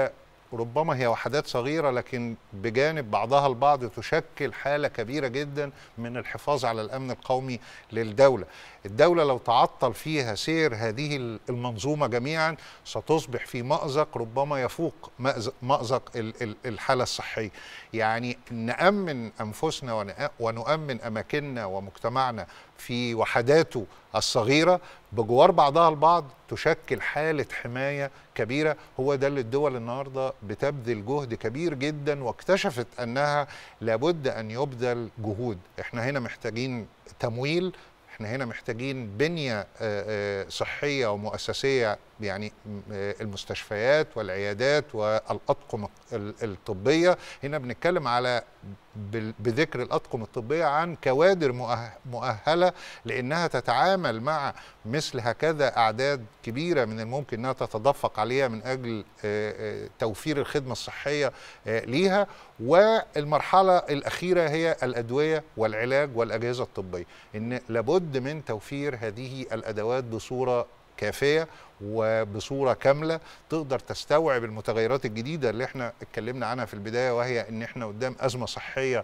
ربما هي وحدات صغيره لكن بجانب بعضها البعض تشكل حاله كبيره جدا من الحفاظ على الامن القومي للدوله. الدوله لو تعطل فيها سير هذه المنظومه جميعا ستصبح في مازق ربما يفوق مازق الحاله الصحيه. يعني نامن انفسنا ونؤمن اماكننا ومجتمعنا في وحداته الصغيره بجوار بعضها البعض تشكل حاله حمايه كبيره هو ده اللي الدول النهارده بتبذل جهد كبير جدا واكتشفت انها لابد ان يبذل جهود احنا هنا محتاجين تمويل احنا هنا محتاجين بنيه صحيه ومؤسسيه يعني المستشفيات والعيادات والاطقم الطبيه هنا بنتكلم على بذكر الاطقم الطبيه عن كوادر مؤهله لانها تتعامل مع مثل هكذا اعداد كبيره من الممكن انها تتدفق عليها من اجل توفير الخدمه الصحيه ليها والمرحله الاخيره هي الادويه والعلاج والاجهزه الطبيه ان لابد من توفير هذه الادوات بصوره كافيه وبصوره كامله تقدر تستوعب المتغيرات الجديده اللي احنا اتكلمنا عنها في البدايه وهي ان احنا قدام ازمه صحيه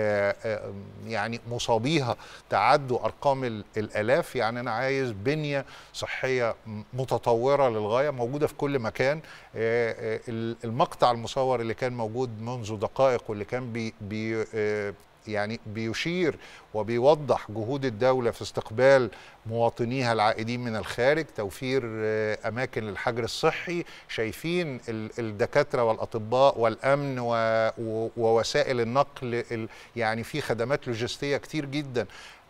يعني مصابيها تعدوا ارقام الالاف يعني انا عايز بنيه صحيه متطوره للغايه موجوده في كل مكان المقطع المصور اللي كان موجود منذ دقائق واللي كان بي, بي يعني بيشير وبيوضح جهود الدولة في استقبال مواطنيها العائدين من الخارج توفير أماكن للحجر الصحي شايفين الدكاترة والأطباء والأمن ووسائل النقل يعني في خدمات لوجستية كتير جدا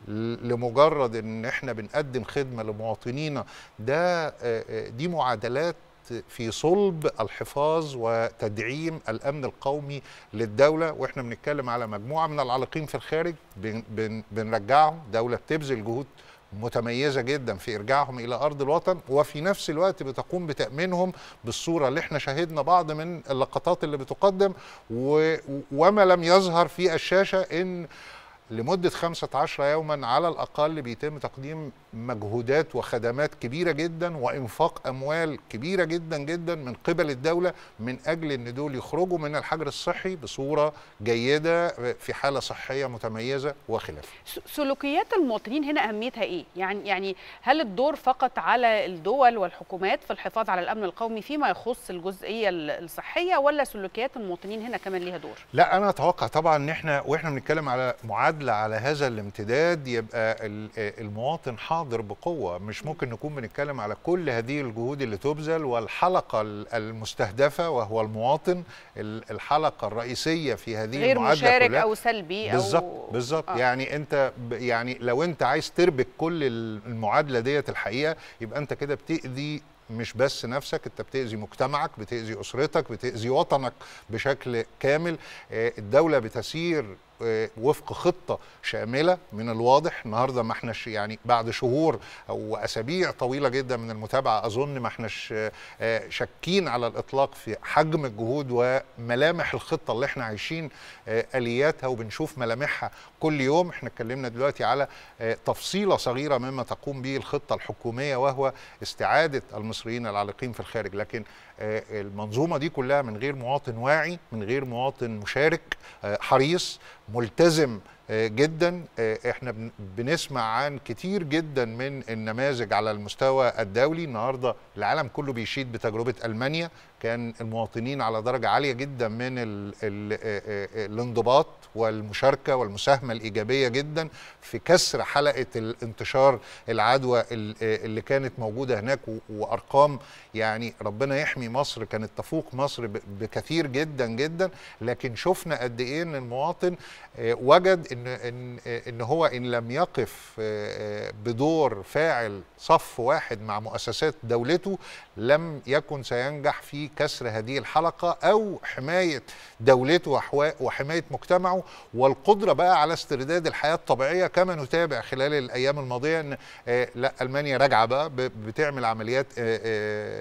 لمجرد ان احنا بنقدم خدمة لمواطنينا ده دي معادلات في صلب الحفاظ وتدعيم الامن القومي للدوله واحنا بنتكلم على مجموعه من العالقين في الخارج بن بن بنرجعهم دوله بتبذل جهود متميزة جدا في إرجاعهم إلى أرض الوطن وفي نفس الوقت بتقوم بتأمينهم بالصورة اللي احنا شاهدنا بعض من اللقطات اللي بتقدم و وما لم يظهر في الشاشة إن لمدة 15 يوما على الأقل بيتم تقديم مجهودات وخدمات كبيرة جدا وإنفاق أموال كبيرة جدا جدا من قبل الدولة من أجل أن دول يخرجوا من الحجر الصحي بصورة جيدة في حالة صحية متميزة وخلافه سلوكيات المواطنين هنا أهميتها إيه؟ يعني يعني هل الدور فقط على الدول والحكومات في الحفاظ على الأمن القومي فيما يخص الجزئية الصحية ولا سلوكيات المواطنين هنا كمان ليها دور؟ لا أنا أتوقع طبعا أن إحنا وإحنا بنتكلم على معادلة على هذا الامتداد يبقى المواطن حاضر بقوة مش ممكن نكون بنتكلم على كل هذه الجهود اللي تبذل والحلقة المستهدفة وهو المواطن الحلقة الرئيسية في هذه غير المعادلة مشارك كلها أو سلبي بالظبط أو بالظبط آه. يعني انت ب- يعني لو انت عايز تربك كل المعادله ديت الحقيقه يبقى انت كده بتاذي مش بس نفسك انت بتاذي مجتمعك بتاذي اسرتك بتاذي وطنك بشكل كامل آه، الدوله بتسير آه، وفق خطه شامله من الواضح النهارده ما احناش يعني بعد شهور او اسابيع طويله جدا من المتابعه اظن ما احناش آه، آه، شاكين على الاطلاق في حجم الجهود وملامح الخطه اللي احنا عايشين آه، الياتها وبنشوف ملامحها كل يوم احنا اتكلمنا دلوقتي على آه، تفصيله صغيره مما تقوم به الخطه الحكوميه وهو استعاده المصريين العالقين في الخارج لكن آه، المنظومه دي كلها من غير مواطن واعي من غير مواطن مشارك آه، حريص ملتزم آه، جدا آه، احنا بن- بنسمع عن كتير جدا من النماذج على المستوى الدولي النهارده العالم كله بيشيد بتجربه المانيا كان المواطنين على درجه عاليه جدا من ال ال آه، آه، الانضباط والمشاركه والمساهمه الايجابيه جدا في كسر حلقه الانتشار العدوى ال- آه، اللي كانت موجوده هناك و- وارقام يعني ربنا يحمي مصر كانت تفوق مصر ب- بكثير جدا جدا لكن شفنا قد ايه ان المواطن آه، وجد ان ان آه، ان هو ان لم يقف آه، آه، بدور فاعل صف واحد مع مؤسسات دولته لم يكن سينجح في كسر هذه الحلقه او حمايه دولته وحوا- وحمايه مجتمعه والقدره بقى على استرداد الحياه الطبيعيه كما نتابع خلال الايام الماضيه ان آه، لا المانيا راجعه بقى ب- بتعمل عمليات آه، آه،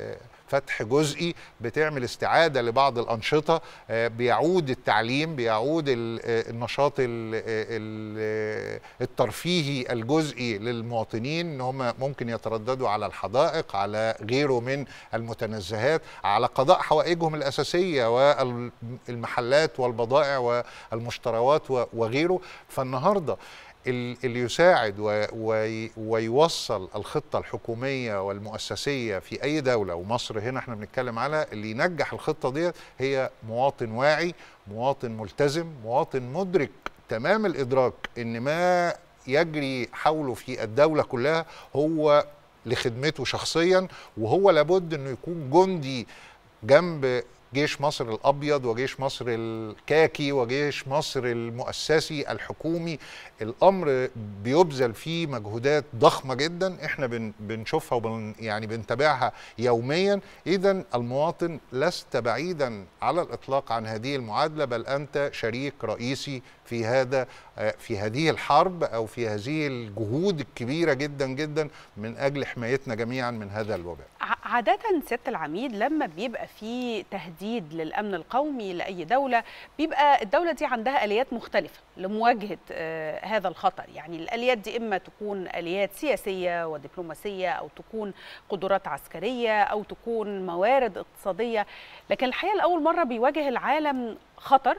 فتح جزئي بتعمل استعاده لبعض الانشطه آه، بيعود التعليم بيعود ال- آه، النشاط ال- ال- الترفيهي الجزئي للمواطنين ان هم ممكن يترددوا على الحدائق على غيره من المتنزهات على قضاء حوائجهم الاساسيه والمحلات والبضائع والمشتروات و- وغيره فالنهارده ال- اللي يساعد و- وي- ويوصل الخطة الحكومية والمؤسسية في أي دولة ومصر هنا احنا بنتكلم على اللي ينجح الخطة ديت هي مواطن واعي مواطن ملتزم مواطن مدرك تمام الإدراك إن ما يجري حوله في الدولة كلها هو لخدمته شخصيا وهو لابد انه يكون جندي جنب جيش مصر الابيض وجيش مصر الكاكي وجيش مصر المؤسسي الحكومي الامر بيبذل فيه مجهودات ضخمه جدا احنا بن بنشوفها وبن يعني بنتابعها يوميا اذا المواطن لست بعيدا على الاطلاق عن هذه المعادله بل انت شريك رئيسي في هذا آه، في هذه الحرب او في هذه الجهود الكبيره جدا جدا من اجل حمايتنا جميعا من هذا الوباء ع- عادة سيادة العميد لما بيبقى في تهديد للأمن القومي لأي دولة بيبقى الدولة دي عندها آليات مختلفة لمواجهة آه، هذا الخطر يعني الآليات دي إما تكون آليات سياسية ودبلوماسية أو تكون قدرات عسكرية أو تكون موارد اقتصادية لكن الحقيقة لأول مرة بيواجه العالم خطر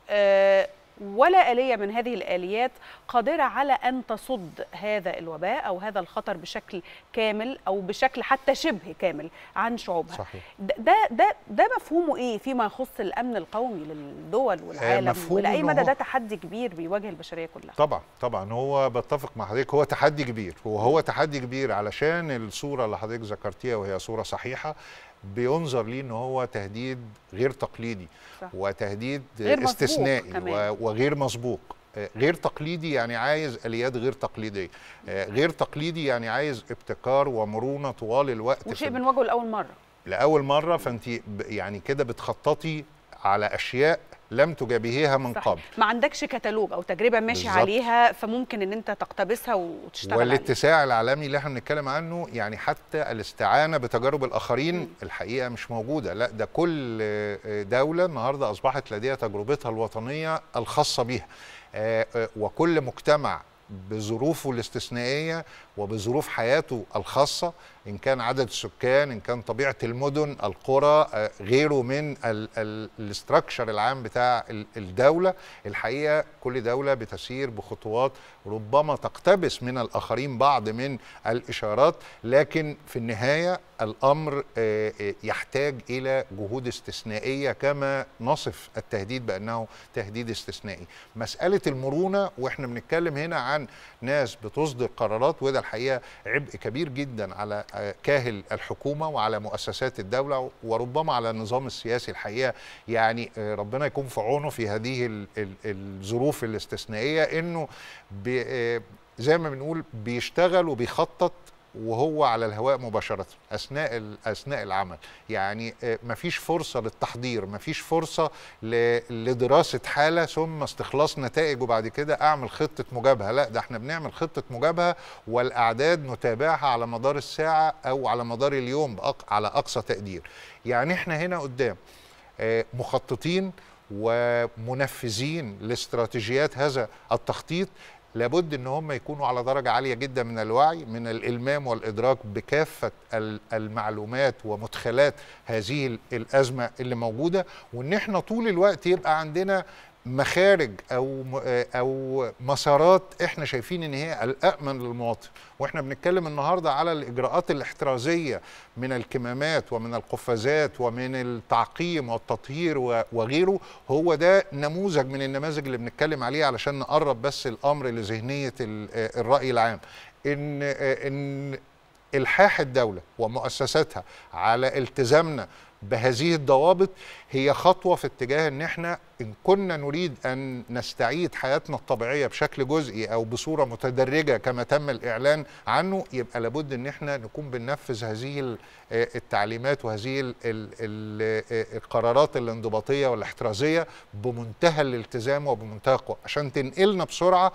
آه، ولا آلية من هذه الآليات قادرة على أن تصد هذا الوباء أو هذا الخطر بشكل كامل أو بشكل حتى شبه كامل عن شعوبها صحيح ده ده ده, ده مفهومه ايه فيما يخص الامن القومي للدول والعالم مفهومه ولاي إن مدى هو- ده تحدي كبير بيواجه البشريه كلها طبعا طبعا هو بتفق مع حضرتك هو تحدي كبير وهو تحدي كبير علشان الصوره اللي حضرتك ذكرتيها وهي صوره صحيحه بينظر ليه ان هو تهديد غير تقليدي صح. وتهديد غير مسبوق استثنائي كمان. و- وغير مسبوق آه، غير تقليدي يعني عايز اليات غير تقليديه آه، غير تقليدي يعني عايز ابتكار ومرونه طوال الوقت وشيء في بنواجهه لاول مره لاول مره فانت ب- يعني كده بتخططي على اشياء لم تجابهيها من صحيح. قبل ما عندكش كتالوج او تجربه ماشي بالظبط. عليها فممكن ان انت تقتبسها وتشتغل عليها والاتساع العالمي اللي احنا بنتكلم عنه يعني حتى الاستعانه بتجارب الاخرين مم. الحقيقه مش موجوده لا ده كل آه، دوله النهارده اصبحت لديها تجربتها الوطنيه الخاصه بيها آه، آه، وكل مجتمع بظروفه الاستثنائيه وبظروف حياته الخاصه ان كان عدد السكان ان كان طبيعه المدن القرى آه، غيره من الاستراكشر العام بتاع ال- الدوله الحقيقه كل دوله بتسير بخطوات ربما تقتبس من الاخرين بعض من الاشارات لكن في النهايه الامر آه، آه، يحتاج الى جهود استثنائيه كما نصف التهديد بانه تهديد استثنائي مساله المرونه واحنا بنتكلم هنا عن ناس بتصدر قرارات وده الحقيقه عبء كبير جدا على آه، كاهل الحكومه وعلى مؤسسات الدوله وربما على النظام السياسي الحقيقه يعني آه، ربنا يكون في عونه في هذه ال- ال- الظروف الاستثنائيه انه بي- آه، زي ما بنقول بيشتغل وبيخطط وهو على الهواء مباشرة أثناء ال- أثناء العمل يعني آه، مفيش فرصة للتحضير مفيش فرصة ل- لدراسة حالة ثم استخلاص نتائج وبعد كده أعمل خطة مجابهة لا ده احنا بنعمل خطة مجابهة والأعداد نتابعها على مدار الساعة أو على مدار اليوم بأق- على أقصى تقدير يعني احنا هنا قدام آه، مخططين ومنفذين لاستراتيجيات هذا التخطيط لابد ان هم يكونوا على درجه عاليه جدا من الوعي من الالمام والادراك بكافه ال- المعلومات ومدخلات هذه ال- الازمه اللي موجوده وان احنا طول الوقت يبقى عندنا مخارج او م- او مسارات احنا شايفين ان هي الامن للمواطن واحنا بنتكلم النهارده على الاجراءات الاحترازيه من الكمامات ومن القفازات ومن التعقيم والتطهير و- وغيره هو ده نموذج من النماذج اللي بنتكلم عليه علشان نقرب بس الامر لذهنيه ال- الراي العام ان ان الحاح الدوله ومؤسساتها على التزامنا بهذه الضوابط هي خطوه في اتجاه ان احنا ان كنا نريد ان نستعيد حياتنا الطبيعيه بشكل جزئي او بصوره متدرجه كما تم الاعلان عنه يبقى لابد ان احنا نكون بننفذ هذه ال- آه، التعليمات وهذه ال- ال- ال- آه، القرارات الانضباطيه والاحترازيه بمنتهى الالتزام وبمنتهى القوه عشان تنقلنا بسرعه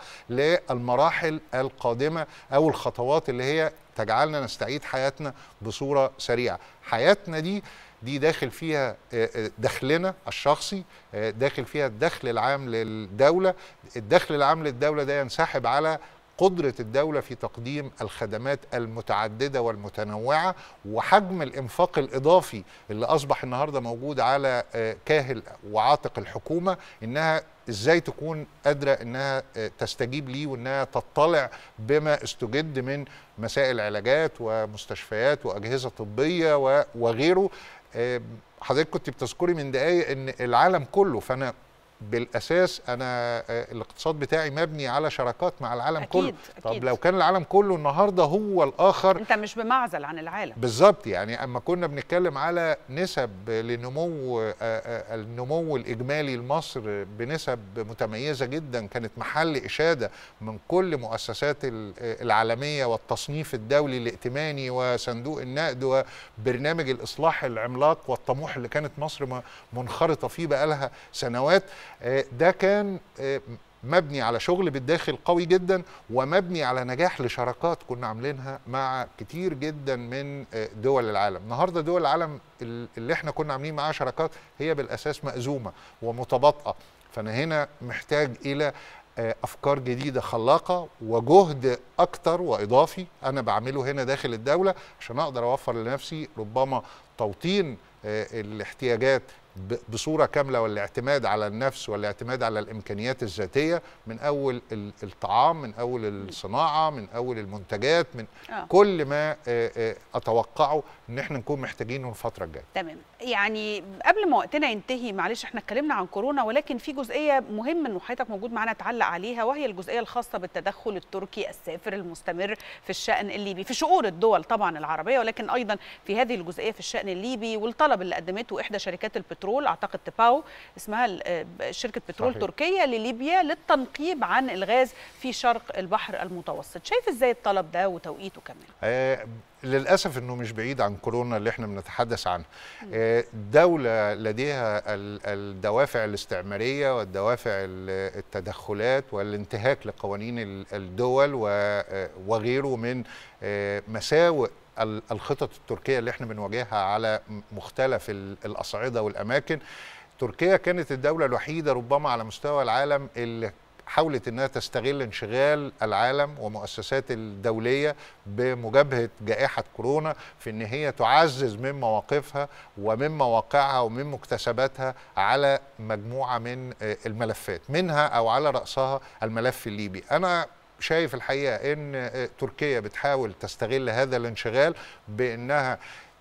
للمراحل القادمه او الخطوات اللي هي تجعلنا نستعيد حياتنا بصوره سريعه حياتنا دي دي داخل فيها آه، آه، دخلنا الشخصي آه، داخل فيها الدخل العام للدولة الدخل العام للدولة ده ينسحب على قدرة الدولة في تقديم الخدمات المتعددة والمتنوعة وحجم الإنفاق الإضافي اللي أصبح النهاردة موجود على آه، كاهل وعاتق الحكومة إنها إزاي تكون قادرة إنها آه، تستجيب ليه وإنها تطلع بما استجد من مسائل علاجات ومستشفيات وأجهزة طبية و- وغيره آه، حضرتك كنت بتذكري من دقايق ان العالم كله فانا بالاساس انا آه، الاقتصاد بتاعي مبني على شراكات مع العالم أكيد، كله طب أكيد. لو كان العالم كله النهارده هو الاخر انت مش بمعزل عن العالم بالظبط يعني اما كنا بنتكلم على نسب لنمو آه، آه، النمو الاجمالي لمصر بنسب متميزه جدا كانت محل اشاده من كل مؤسسات ال- آه، العالميه والتصنيف الدولي الائتماني وصندوق النقد وبرنامج الاصلاح العملاق والطموح اللي كانت مصر م- منخرطه فيه بقالها سنوات آه، ده كان آه، مبني على شغل بالداخل قوي جدا ومبني على نجاح لشراكات كنا عاملينها مع كتير جدا من آه، دول العالم النهارده دول العالم ال- اللي احنا كنا عاملين معاها شراكات هي بالاساس مأزومه ومتباطئه فانا هنا محتاج الى آه، افكار جديده خلاقه وجهد اكتر واضافي انا بعمله هنا داخل الدوله عشان اقدر اوفر لنفسي ربما توطين آه، الاحتياجات ب- بصوره كامله والاعتماد على النفس والاعتماد على الامكانيات الذاتيه من اول ال- الطعام من اول الصناعه من اول المنتجات من آه. كل ما آه، آه، اتوقعه ان احنا نكون محتاجينه الفتره الجايه تمام يعني قبل ما وقتنا ينتهي معلش احنا اتكلمنا عن كورونا ولكن في جزئيه مهم ان حضرتك موجود معانا تعلق عليها وهي الجزئيه الخاصه بالتدخل التركي السافر المستمر في الشان الليبي في شؤون الدول طبعا العربيه ولكن ايضا في هذه الجزئيه في الشان الليبي والطلب اللي قدمته احدى شركات البترول اعتقد تباو اسمها ال- آه، شركه بترول صحيح. تركيه لليبيا للتنقيب عن الغاز في شرق البحر المتوسط شايف ازاي الطلب ده وتوقيته كمان آه، للاسف انه مش بعيد عن كورونا اللي احنا بنتحدث عنها آه، دوله لديها ال- الدوافع الاستعماريه والدوافع ال- التدخلات والانتهاك لقوانين ال- الدول و- آه، وغيره من آه، مساوئ ال- الخطط التركيه اللي احنا بنواجهها على م- مختلف ال- الاصعده والاماكن تركيا كانت الدوله الوحيده ربما على مستوى العالم اللي حاولت انها تستغل انشغال العالم ومؤسسات الدوليه بمجابهه جائحه كورونا في ان هي تعزز من مواقفها ومن مواقعها ومن مكتسباتها على مجموعه من آه، الملفات منها او على راسها الملف الليبي انا شايف الحقيقه ان آه، تركيا بتحاول تستغل هذا الانشغال بانها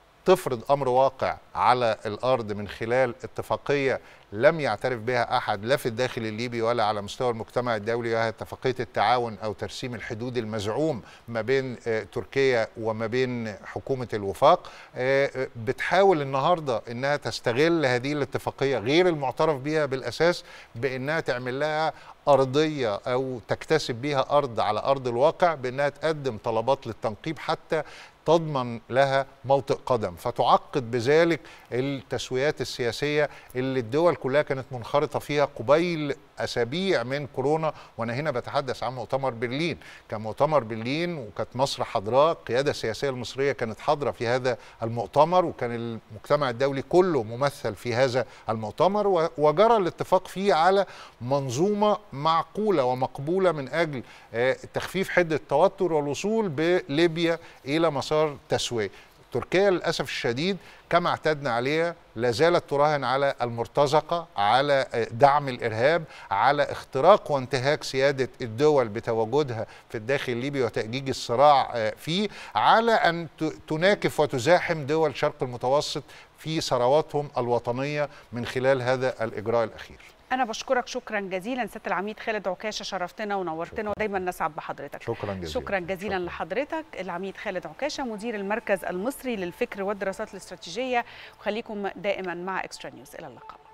تفرض امر واقع على الارض من خلال اتفاقيه لم يعترف بها احد لا في الداخل الليبي ولا على مستوى المجتمع الدولي وهي اتفاقيه التعاون او ترسيم الحدود المزعوم ما بين آه، تركيا وما بين حكومه الوفاق آه، آه، بتحاول النهارده انها تستغل هذه الاتفاقيه غير المعترف بها بالاساس بانها تعمل لها ارضيه او تكتسب بها ارض على ارض الواقع بانها تقدم طلبات للتنقيب حتى تضمن لها موطئ قدم فتعقد بذلك التسويات السياسيه اللي الدول كلها كانت منخرطه فيها قبيل اسابيع من كورونا وانا هنا بتحدث عن مؤتمر برلين كان مؤتمر برلين وكانت مصر حاضراه القياده السياسيه المصريه كانت حاضره في هذا المؤتمر وكان المجتمع الدولي كله ممثل في هذا المؤتمر و- وجرى الاتفاق فيه على منظومه معقوله ومقبوله من اجل آه، تخفيف حده التوتر والوصول بليبيا الى مسار تسويه تركيا للاسف الشديد كما اعتدنا عليها لا زالت تراهن على المرتزقه على آه، دعم الارهاب على اختراق وانتهاك سياده الدول بتواجدها في الداخل الليبي وتاجيج الصراع آه، فيه على ان ت- تناكف وتزاحم دول شرق المتوسط في ثرواتهم الوطنيه من خلال هذا الاجراء الاخير انا بشكرك شكرا جزيلا سياده العميد خالد عكاشه شرفتنا ونورتنا ودايما نسعد بحضرتك شكرا جزيلا شكرا جزيلا شكرا. لحضرتك العميد خالد عكاشه مدير المركز المصري للفكر والدراسات الاستراتيجيه وخليكم دائما مع اكسترا نيوز الى اللقاء